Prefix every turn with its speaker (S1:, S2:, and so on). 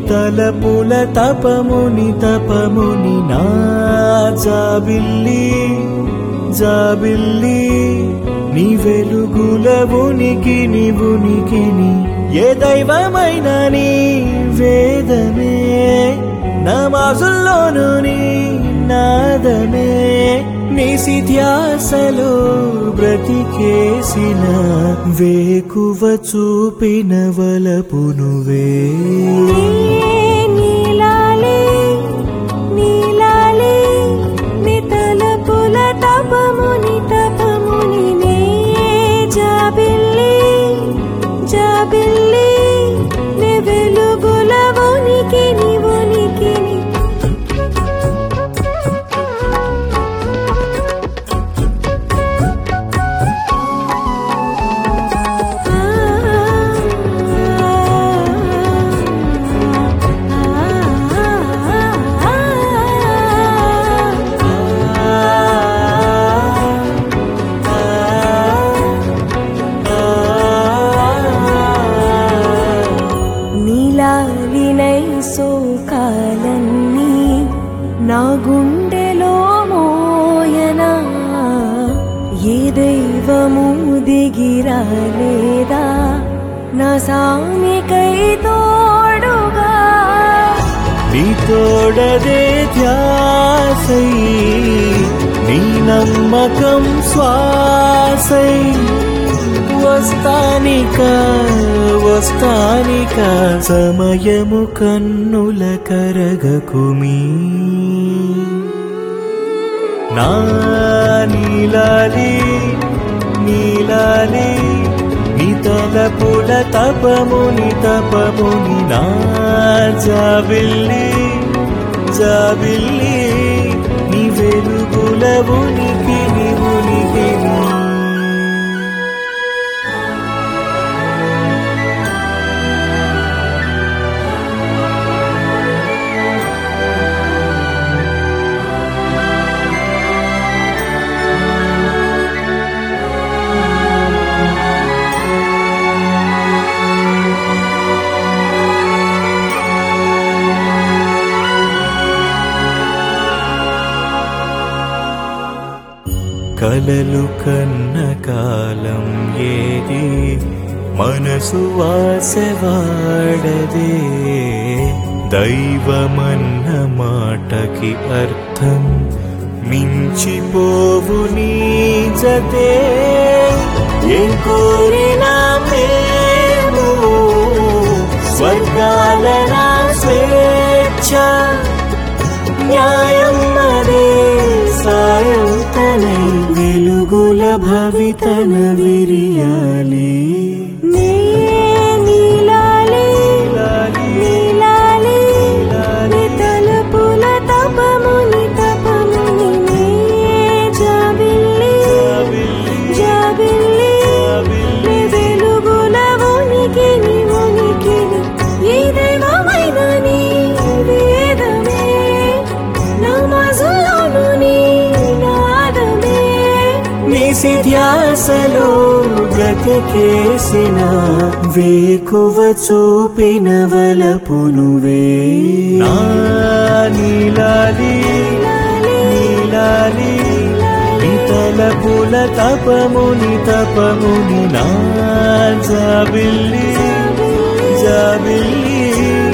S1: తలపుల తపముని తపముని నా జాబిల్లి జాబిల్లి నీ వెలుగుల ఉనికిని ఉనికిని ఏ దైవమైన నీ వేదమే నమాజుల్లోను నీ నాదమే నిశిధ్యాసలో బ్రతికేసిన వేకువ చూపిన వలపునువే
S2: నీలాలి నీలాలి నీ తలపుల తపముని తపముని నే జాబిల్లి జాబిల్లి నీ వెలుగుల ఉనికిని ఉనికిని నీలాలినై సోకాలన్నీ నా గుండెలో మోయనా ఏ దైవము దిగిరాలేదా నా సామికై తోడుగా
S1: నీ తోడదే ధ్యాసై నీ నమ్మకం శ్వాసై వస్తానిక వస్తానిక సమయము కన్నుల కరగకుమీ నా నీలాలి నీలాలి నీ తలపుల తపముని తపముని నా జాబిల్లి జాబిల్లి నీ వెలుగుల ఉనికి నీ ఉనికి కలలు కన్న కాలం ఏది మనసు వాసవాడదే దైవమన్న మాటకి అర్థం మించిపోవు నీ జతే ఏం కోరినా మేము స్వర్గాల నా స్వేచ్ఛ న్యాయం అదే సాయం తనై వెలుగుల భవితన విరియాలి
S2: నే నీలాలి నీలాలి నీ తలుపుల తపముని తపముని నే జాబిల్లి జాబిల్లి నీ వెలుగుల ఉనికిని ఉనికిని ఈ దైవమైన నీ వేదమే నమాజులోను నీ నాదమే
S1: నిశిధ్యాసలో బ్రతికేసిన వేకువ చూపిన వలపునువే నా నీలాలి నీలాలి తలపుల తపముని తపముని నా జాబిల్లి జాబిల్లి